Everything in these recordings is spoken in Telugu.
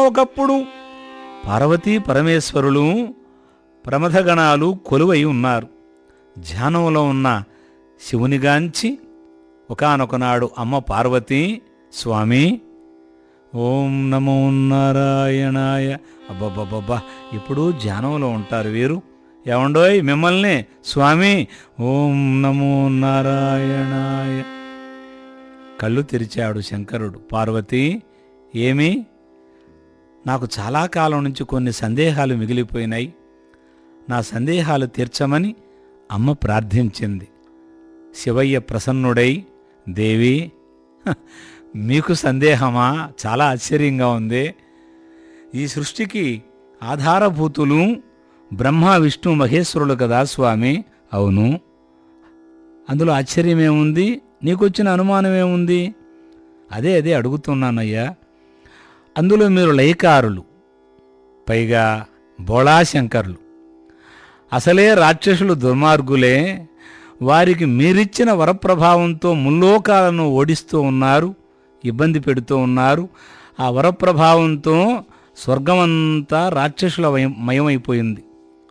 ఒకప్పుడు పార్వతీ పరమేశ్వరులు ప్రమథగణాలు కొలువై ఉన్నారు ధ్యానంలో ఉన్న శివునిగాంచి ఒకానొకనాడు అమ్మ పార్వతి స్వామి ఓం నమో నారాయణాయ అబ్బబ్బబ్బబ్బా ఇప్పుడు ధ్యానంలో ఉంటారు వీరు ఏమండోయ్ మిమ్మల్ని స్వామి ఓం నమో నారాయణాయ కళ్ళు తెరిచాడు శంకరుడు పార్వతి ఏమి నాకు చాలా కాలం నుంచి కొన్ని సందేహాలు మిగిలిపోయినాయి నా సందేహాలు తీర్చమని అమ్మ ప్రార్థించింది శివయ్య ప్రసన్నుడై దేవి "హ, మీకు సందేహమా చాలా ఆశ్చర్యంగా ఉంది ఈ సృష్టికి ఆధారభూతులు బ్రహ్మ విష్ణు మహేశ్వరులు కదా స్వామి అవును అందులో ఆశ్చర్యమేముంది నీకొచ్చిన అనుమానం ఏముంది అదే అదే అడుగుతున్నానయ్యా అందులో మీరు లయకారులు పైగా బోళాశంకర్లు అసలే రాక్షసులు దుర్మార్గులే వారికి మీరిచ్చిన వరప్రభావంతో ముల్లోకాలను ఓడిస్తూ ఉన్నారు ఇబ్బంది పెడుతూ ఉన్నారు ఆ వరప్రభావంతో స్వర్గమంతా రాక్షసుల వయం- మయమైపోయింది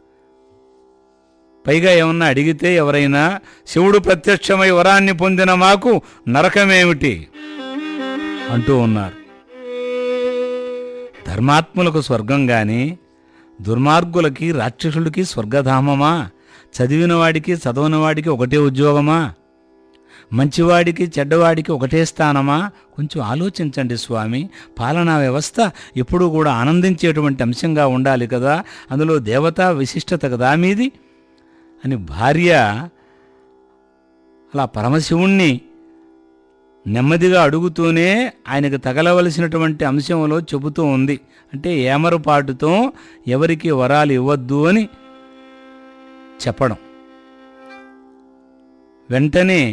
పైగా ఏమన్నా అడిగితే ఎవరైనా శివుడు ప్రత్యక్షమై వరాన్ని పొందిన మాకు నరకమేమిటి అంటూ ఉన్నారు ధర్మాత్ములకు స్వర్గం గాని దుర్మార్గులకి రాక్షసులకి స్వర్గధామమా చదివిన వాడికి చదవని వాడికి ఒకటే ఉద్యోగమా మంచివాడికి చెడ్డవాడికి ఒకటే స్థానమా కొంచెం ఆలోచించండి స్వామి పాలనా వ్యవస్థ ఎప్పుడూ కూడా ఆనందించేటువంటి అంశంగా ఉండాలి కదా అందులో దేవతా విశిష్టత కదా మీది అని భార్య అలా పరమశివుణ్ణి నెమ్మదిగా అడుగుతూనే ఆయనకు తగలవలసినటువంటి అంశంలో చెబుతూ ఉంది అంటే ఏమరపాటుతో ఎవరికి వరాలు ఇవ్వద్దు అని చెప్పడం వెంటనే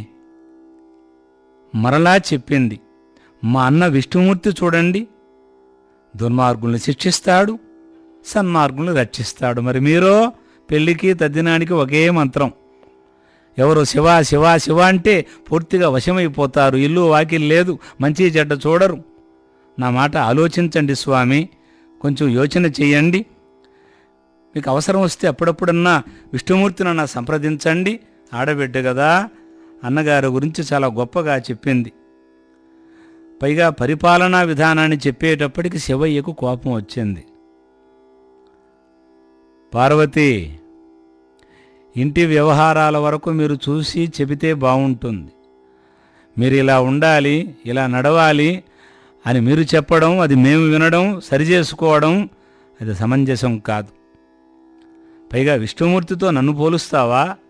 మరలా చెప్పింది మా అన్న విష్ణుమూర్తి చూడండి దుర్మార్గుల్ని శిక్షిస్తాడు సన్మార్గుల్ని రక్షిస్తాడు మరి మీరో పెళ్లికి తద్దినానికి ఒకే మంత్రం ఎవరు శివ శివ శివ అంటే పూర్తిగా వశమైపోతారు ఇల్లు వాకిల్ లేదు మంచి చెడ్డ చూడరు నా మాట ఆలోచించండి స్వామి కొంచెం యోచన చెయ్యండి మీకు అవసరం వస్తే అప్పుడప్పుడన్నా విష్ణుమూర్తిని నా సంప్రదించండి ఆడబిడ్డ కదా అన్నగారి గురించి చాలా గొప్పగా చెప్పింది పైగా పరిపాలనా విధానాన్ని చెప్పేటప్పటికి శివయ్యకు కోపం వచ్చింది పార్వతి ఇంటి వ్యవహారాల వరకు మీరు చూసి చెబితే బాగుంటుంది మీరు ఇలా ఉండాలి ఇలా నడవాలి అని మీరు చెప్పడం అది మేము వినడం సరిచేసుకోవడం అది సమంజసం కాదు పైగా విష్ణుమూర్తితో నన్ను పోలుస్తావా